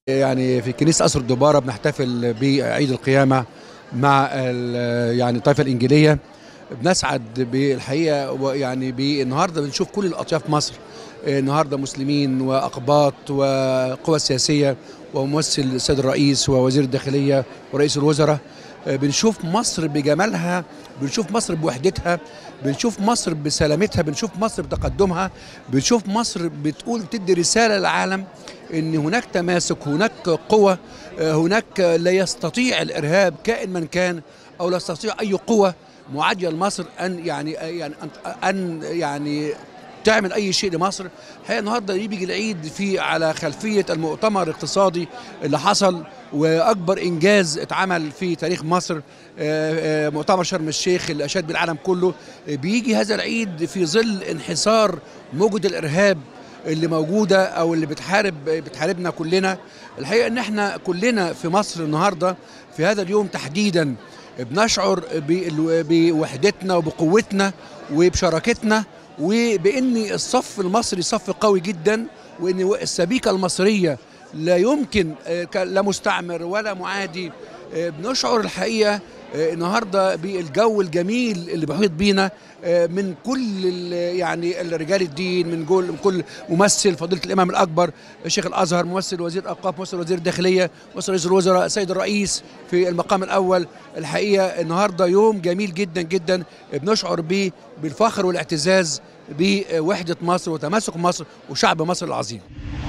يعني في كنيسة قصر الدبارة بنحتفل بعيد القيامة مع ال- يعني الطائفة الإنجيلية بنسعد بالحقيقة ويعني بالنهاردة بنشوف كل الأطياف مصر النهاردة مسلمين وأقباط وقوى سياسية وممثل السيد الرئيس ووزير الداخلية ورئيس الوزراء بنشوف مصر بجمالها بنشوف مصر بوحدتها بنشوف مصر بسلامتها بنشوف مصر بتقدمها بنشوف مصر بتقول بتدي رسالة للعالم ان هناك تماسك هناك قوة هناك لا يستطيع الارهاب كائن من كان او لا يستطيع اي قوة معادية لمصر ان يعني يعني أن- ان يعني تعمل اي شيء لمصر هي النهارده يجي العيد في على خلفيه المؤتمر الاقتصادي اللي حصل واكبر انجاز اتعمل في تاريخ مصر آه، آه، مؤتمر شرم الشيخ اللي اشاد بالعالم كله آه، بيجي هذا العيد في ظل انحسار موجة الارهاب اللي موجوده او اللي بتحارب بتحاربنا كلنا الحقيقه ان احنا كلنا في مصر النهارده في هذا اليوم تحديدا بنشعر بال- بوحدتنا وبقوتنا وبشراكتنا وبان الصف المصري صف قوي جدا وان السبيكه المصريه لا يمكن آه، ك- لا مستعمر ولا معادي آه، بنشعر الحقيقه آه، النهارده بالجو الجميل اللي بيحيط بينا آه، من كل ال- يعني رجال الدين من كل من كل ممثل فضيله الامام الاكبر الشيخ الازهر ممثل وزير الاوقاف ممثل وزير الداخليه ممثل رئيس الوزراء السيد الرئيس في المقام الاول الحقيقه النهارده يوم جميل جدا جدا بنشعر به بالفخر والاعتزاز بوحده مصر وتماسك مصر وشعب مصر العظيم